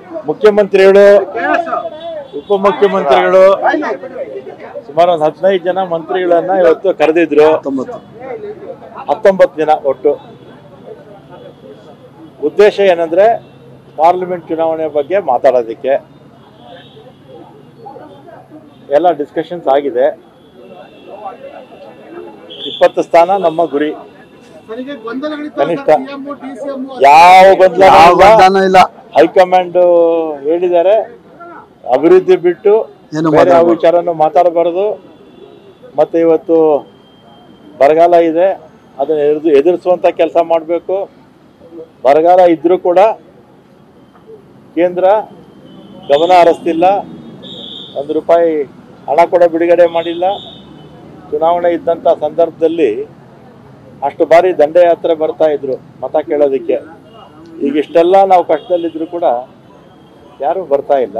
ಮುಖ್ಯಮಂತ್ರಿಗಳು ಉಪಮುಖ್ಯಮಂತ್ರಿಗಳು ಸುಮಾರು ಒಂದು ಹದಿನೈದು ಜನ ಮಂತ್ರಿಗಳನ್ನ ಇವತ್ತು ಕರೆದಿದ್ರು ಹತ್ತೊಂಬತ್ತು ಜನ ಒಟ್ಟು ಉದ್ದೇಶ ಏನಂದ್ರೆ ಪಾರ್ಲಿಮೆಂಟ್ ಚುನಾವಣೆ ಬಗ್ಗೆ ಮಾತಾಡೋದಕ್ಕೆ ಎಲ್ಲ ಡಿಸ್ಕಷನ್ಸ್ ಆಗಿದೆ ಇಪ್ಪತ್ತು ಸ್ಥಾನ ನಮ್ಮ ಗುರಿ ನನಗೆ ಗೊಂದಲಗಳಿತ್ತು ಕನಿಷ್ಠ. ಸಿಎಂ ಡಿಸಿಎಂ ಯಾವ ಗೊಂದಲ ಯಾವ ಇಲ್ಲ. ಗೊಂದಲನೂ ಇಲ್ಲ ಹೈಕಮಾಂಡ್ ಹೇಳಿದ್ದಾರೆ ಅಭಿವೃದ್ಧಿ ಬಿಟ್ಟು ಏನು ಬೇರೆ ಯಾವ ಮಾತಾಡ್ಬಾರ್ದು. ವಿಚಾರನೂ ಮಾತಾಡಬಾರ್ದು ಮತ್ತೆ ಇವತ್ತು ಬರಗಾಲ ಇದೆ ಅದನ್ನ ಎದುರು ಎದುರಿಸುವಂತ ಕೆಲಸ ಮಾಡಬೇಕು ಬರಗಾಲ ಇದ್ರೂ ಕೂಡ ಕೇಂದ್ರ ಗಮನ ಹರಿಸ್ತಿಲ್ಲ ಒಂದು ರೂಪಾಯಿ ಹಣ ಕೂಡ ಬಿಡುಗಡೆ ಮಾಡಿಲ್ಲ ಚುನಾವಣೆ ಇದ್ದಂಥ ಸಂದರ್ಭದಲ್ಲಿ ಅಷ್ಟು ಬಾರಿ ದಂಡಯಾತ್ರೆ ಬರ್ತಾ ಇದ್ರು ಮತ ಕೇಳೋದಕ್ಕೆ ಈಗ ಇಷ್ಟೆಲ್ಲ ನಾವು ಕಷ್ಟದಲ್ಲಿದ್ರು ಕೂಡ ಯಾರು ಬರ್ತಾ ಇಲ್ಲ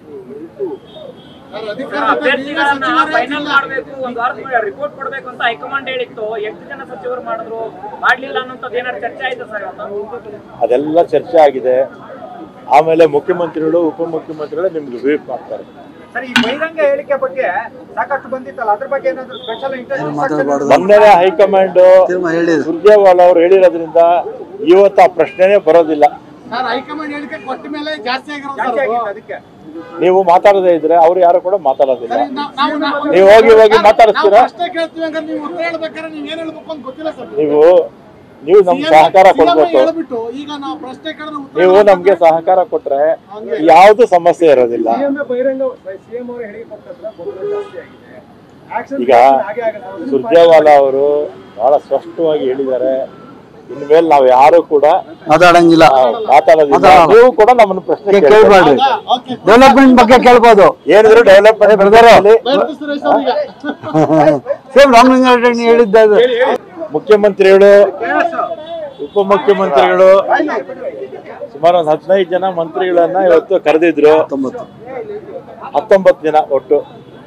ಸರ್, ಸರ್, ಅಧಿಕಾರದ ಅಭ್ಯರ್ಥಿಗಳನ್ನ ಸಚಿವರೇ ಫೈನಲ್ ಇಲ್ಲ. ಮಾಡಬೇಕು ಒಂದು ವಾರದ ರಿಪೋರ್ಟ್ ಕೊಡ್ಬೇಕು ಅಂತ ಹೈಕಮಾಂಡ್ ಹೇಳಿತ್ತು ಎಷ್ಟು ಜನ ಸಚಿವರು ಮಾಡಿದ್ರು ಮಾಡ್ಲಿಲ್ಲ ಅನ್ನೋಂಥದ್ದು ಏನಾದ್ರು ಚರ್ಚೆ ಆಯ್ತಾ ಸರ್ ಇವತ್ತು ಅದೆಲ್ಲ ಚರ್ಚೆ ಆಗಿದೆ ಆಮೇಲೆ ಮುಖ್ಯಮಂತ್ರಿಗಳು ಉಪಮುಖ್ಯಮಂತ್ರಿಗಳು ನಿಮ್ಗೆ ವಿಪ್ ಮಾಡ್ತಾರೆ ಸರ್ ಈ ಬಹಿರಂಗ ಹೇಳಿಕೆ ಬಗ್ಗೆ ಸಾಕಷ್ಟು ಬಂದಿತ್ತಲ್ಲ ಅದ್ರ ಬಗ್ಗೆ ಏನಾದ್ರು ಸ್ಪೆಷಲ್ ಏನು ಮಾತಾಡಬಾರ್ದು ಮೊನ್ನೆ ಹೈಕಮಾಂಡ್ ತೀರ್ಮಾನ ಹೇಳಿದ್ರು ಸುರ್ಜೇವಾಲ ಅವರು ಹೇಳಿರೋದ್ರಿಂದ ಇವತ್ತು ಆ ಪ್ರಶ್ನೆನೇ ಬರೋದಿಲ್ಲ ಸರ್ ಹೈಕಮಾಂಡ್ ಹೇಳಿಕೆ ಕೊಟ್ಟ ಮೇಲೆ ಜಾಸ್ತಿ ಆಗಿರೋದು ಜಾಸ್ತಿ ಸರ್ ಅದು. ಆಗಿತ್ತು ಅದಕ್ಕೆ ನೀವು ಮಾತಾಡದೇ ಇದ್ರೆ ಅವ್ರು ಯಾರು ಕೂಡ ಮಾತಾಡೋದಿಲ್ಲ ಸರ್, ನಾವು- ನಾವು- ನಾವು- ನೀವು ಹೋಗಿ ಹೋಗಿ ಸರ್, ಮಾತಾಡಿಸ್ತೀರಾ? ನಾವು ಪ್ರಶ್ನೆ ಕೇಳ್ತೀವಿ ಹಂಗಾರೆ ನೀವು ಉತ್ತರ ಹೇಳ್ಬೇಕಾದ್ರೆ ನೀವು ಏನ್ ಹೇಳ್ಬೇಕು ಅಂತ ಗೊತ್ತಿಲ್ಲ ಸರ್ ನೀವು ನೀವು ನಮ್ಗೆ CM ಸಹಕಾರ CM ಕೊಡ್ಬೇಕು ಹೇಳ್ಬಿಟ್ಟು ಈಗ ನಾವು ಪ್ರಶ್ನೆ ಕೇಳಿದ್ರೆ ಉತ್ತರ ನೀವು ಹೇಳ್ಬೇಕು. ನಮ್ಗೆ ಸಹಕಾರ ಕೊಟ್ರೆ ಯಾವ್ದು ಸಮಸ್ಯೆ ಇರೋದಿಲ್ಲ ಬಹಿರಂಗ ಸಿಎಂ ಅವರು ಹೇಳಿಕೆ ಕೊಟ್ಟಂದ್ರೆ ಗೊಂದಲ ಜಾಸ್ತಿ ಆಗಿದೆ ಆಕ್ಷನ್ ಈಗ ಹಾಗೆ ಆಗುತ್ತೆ ಸುರ್ಜೇವಾಲ ಅವರು ಬಹಳ ಸ್ಪಷ್ಟವಾಗಿ ಹೇಳಿದ್ದಾರೆ ಇನ್ಮೇಲೆ ನಾವು ಯಾರು ಕೂಡ ಮಾತಾಡಂಗಿಲ್ಲ ಆ, ಮಾತಾಡೋದಿಲ್ಲ ಮಾತಾಡಲ್ಲ. ನೀವು ಕೂಡ ನಮ್ಮನ್ನು ಪ್ರಶ್ನೆ ಕೇ- ಕೇಳ್ಬೇಡಿ. ಕೇಳ್ಬೇಡ್ರಿ ಹೌದಾ? Okay. ಡೆವಲಪ್ಮೆಂಟ್ ಬಗ್ಗೆ ಕೇಳ್ಬೋದು ಏನಿದ್ರು ಡೆವಲಪ್ಮೆಂಟ್ brother. ದಯವಿಟ್ಟು ಸುರೇಶ್ ಅವರಿಗೆ ಸೇಮ್ ರಾಮಲಿಂಗಾರೆಡ್ಡಿ ಹೇಳಿದ್ದ ಅದು. ಮುಖ್ಯಮಂತ್ರಿಗಳು ಉಪಮುಖ್ಯಮಂತ್ರಿಗಳು ಸುಮಾರು ಒಂದು ಹದಿನೈದು ಜನ ಮಂತ್ರಿಗಳನ್ನ ಇವತ್ತು ಕರೆದಿದ್ರು ಹತ್ತೊಂಬತ್ತು ಹತ್ತೊಂಬತ್ತು ಜನ ಒಟ್ಟು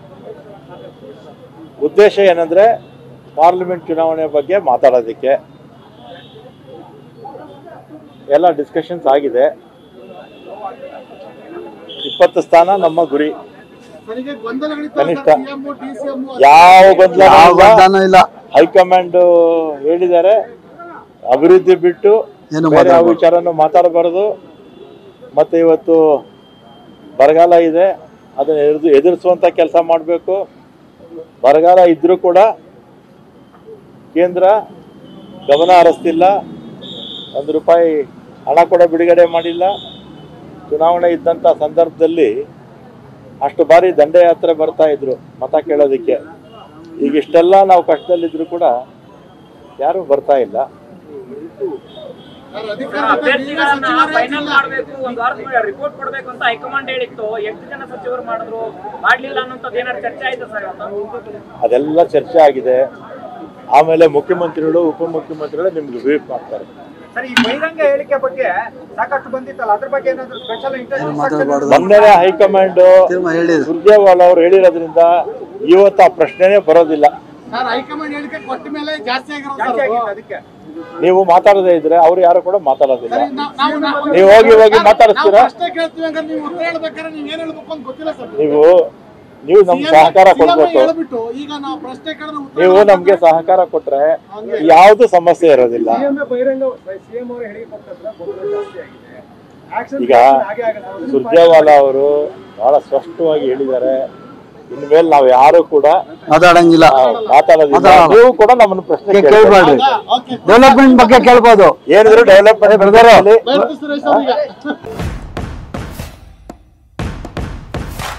ಉದ್ದೇಶ ಏನಂದ್ರೆ ಪಾರ್ಲಿಮೆಂಟ್ ಚುನಾವಣೆ ಬಗ್ಗೆ ಮಾತಾಡೋದಕ್ಕೆ ಎಲ್ಲ ಡಿಸ್ಕಷನ್ಸ್ ಆಗಿದೆ ಇಪ್ಪತ್ತು ಸ್ಥಾನ ನಮ್ಮ ಗುರಿ ನನಗೆ ಗೊಂದಲಗಳಿತ್ತು ಕನಿಷ್ಠ. ಸಿಎಂ ಡಿಸಿಎಂ ಯಾವ ಗೊಂದಲ ಯಾವ ಇಲ್ಲ. ಗೊಂದಲನೂ ಇಲ್ಲ ಹೈಕಮಾಂಡ್ ಹೇಳಿದ್ದಾರೆ ಅಭಿವೃದ್ಧಿ ಬಿಟ್ಟು ಏನು ಬೇರೆ ಯಾವ ಮಾತಾಡ್ಬಾರ್ದು. ವಿಚಾರನೂ ಮಾತಾಡಬಾರ್ದು ಮತ್ತೆ ಇವತ್ತು ಬರಗಾಲ ಇದೆ ಅದನ್ನ ಎದುರು ಎದುರಿಸುವಂತ ಕೆಲಸ ಮಾಡಬೇಕು ಬರಗಾಲ ಇದ್ರೂ ಕೂಡ ಕೇಂದ್ರ ಗಮನ ಹರಿಸ್ತಿಲ್ಲ ಒಂದು ರೂಪಾಯಿ ಹಣ ಕೂಡ ಬಿಡುಗಡೆ ಮಾಡಿಲ್ಲ ಚುನಾವಣೆ ಇದ್ದಂಥ ಸಂದರ್ಭದಲ್ಲಿ ಅಷ್ಟು ಬಾರಿ ದಂಡಯಾತ್ರೆ ಬರ್ತಾ ಇದ್ರು ಮತ ಕೇಳೋದಕ್ಕೆ ಈಗ ಇಷ್ಟೆಲ್ಲ ನಾವು ಕಷ್ಟದಲ್ಲಿದ್ರು ಕೂಡ ಯಾರು ಬರ್ತಾ ಇಲ್ಲ ಸರ್, ಸರ್, ಅಧಿಕಾರದ ಅಭ್ಯರ್ಥಿಗಳನ್ನ ಸಚಿವರೇ ಫೈನಲ್ ಇಲ್ಲ. ಮಾಡಬೇಕು ಒಂದು ವಾರದ ರಿಪೋರ್ಟ್ ಕೊಡ್ಬೇಕು ಅಂತ ಹೈಕಮಾಂಡ್ ಹೇಳಿತ್ತು ಎಷ್ಟು ಜನ ಸಚಿವರು ಮಾಡಿದ್ರು ಮಾಡ್ಲಿಲ್ಲ ಅನ್ನೋಂಥದ್ದು ಏನಾದ್ರು ಚರ್ಚೆ ಆಯ್ತಾ ಸರ್ ಇವತ್ತು ಅದೆಲ್ಲ ಚರ್ಚೆ ಆಗಿದೆ ಆಮೇಲೆ ಮುಖ್ಯಮಂತ್ರಿಗಳು ಉಪಮುಖ್ಯಮಂತ್ರಿಗಳು ನಿಮ್ಗೆ ವಿಪ್ ಮಾಡ್ತಾರೆ ಸರ್ ಈ ಬಹಿರಂಗ ಹೇಳಿಕೆ ಬಗ್ಗೆ ಸಾಕಷ್ಟು ಬಂದಿತ್ತಲ್ಲ ಅದ್ರ ಬಗ್ಗೆ ಏನಾದ್ರು ಸ್ಪೆಷಲ್ ಏನು ಮಾತಾಡಬಾರ್ದು. ಮೊನ್ನೆ ಹೈಕಮಾಂಡ್ ತೀರ್ಮಾನ ಹೇಳಿದ್ರು ಸುರ್ಜೇವಾಲ ಅವರು ಹೇಳಿರೋದ್ರಿಂದ ಇವತ್ತು ಆ ಪ್ರಶ್ನೆನೇ ಬರೋದಿಲ್ಲ ಸರ್ ಹೈಕಮಾಂಡ್ ಹೇಳಿಕೆ ಕೊಟ್ಟ ಮೇಲೆ ಜಾಸ್ತಿ ಆಗಿರೋದು ಜಾಸ್ತಿ ಸರ್ ಅದು. ಆಗಿತ್ತು ಅದಕ್ಕೆ ನೀವು ಮಾತಾಡದೇ ಇದ್ರೆ ಅವ್ರು ಯಾರು ಕೂಡ ಮಾತಾಡೋದಿಲ್ಲ ಸರ್, ನಾವು- ನಾವು- ನಾವು- ನೀವು ಹೋಗಿ ಹೋಗಿ ಸರ್, ಮಾತಾಡಿಸ್ತೀರಾ? ನಾವು ಪ್ರಶ್ನೆ ಕೇಳ್ತೀವಿ ಹಂಗಾರೆ ನೀವು ಉತ್ತರ ಹೇಳ್ಬೇಕಾದ್ರೆ ನೀವು ಏನ್ ಹೇಳ್ಬೇಕು ಅಂತ ಗೊತ್ತಿಲ್ಲ ಸರ್ ನೀವು ನೀವು ನಮ್ಗೆ CM ಸಹಕಾರ CM ಕೊಡ್ಬೇಕು ಹೇಳ್ಬಿಟ್ಟು ಈಗ ನಾವು ಪ್ರಶ್ನೆ ಕೇಳಿದ್ರೆ ಉತ್ತರ ನೀವು ಹೇಳ್ಬೇಕು. ನಮ್ಗೆ ಸಹಕಾರ ಕೊಟ್ರೆ ಯಾವ್ದು ಸಮಸ್ಯೆ ಇರೋದಿಲ್ಲ ಸಿಎಂ ಬಹಿರಂಗ ಸಿಎಂ ಅವರು ಹೇಳಿಕೆ ಕೊಟ್ಟಂದ್ರೆ ಗೊಂದಲ ಜಾಸ್ತಿ ಆಗಿದೆ ಆಕ್ಷನ್ ಈಗ ಹಾಗೆ ಆಗುತ್ತೆ ಸುರ್ಜೇವಾಲ ಅವರು ಬಹಳ ಸ್ಪಷ್ಟವಾಗಿ ಹೇಳಿದ್ದಾರೆ ಇನ್ಮೇಲೆ ನಾವು ಯಾರು ಕೂಡ ಮಾತಾಡಂಗಿಲ್ಲ ಆ, ಮಾತಾಡೋದಿಲ್ಲ ಮಾತಾಡಲ್ಲ. ನೀವು ಕೂಡ ನಮ್ಮನ್ನು ಪ್ರಶ್ನೆ ಕೇ- ಕೇಳ್ಬೇಡಿ. ಕೇಳ್ಬೇಡ್ರಿ ಹೌದಾ? Okay. ಡೆವಲಪ್ಮೆಂಟ್ ಬಗ್ಗೆ ಕೇಳ್ಬೋದು ಏನಿದ್ರು ಡೆವಲಪ್ಮೆಂಟ್ ದಯವಿಟ್ಟು ಸುರೇಶ್ ಅವರಿಗೆ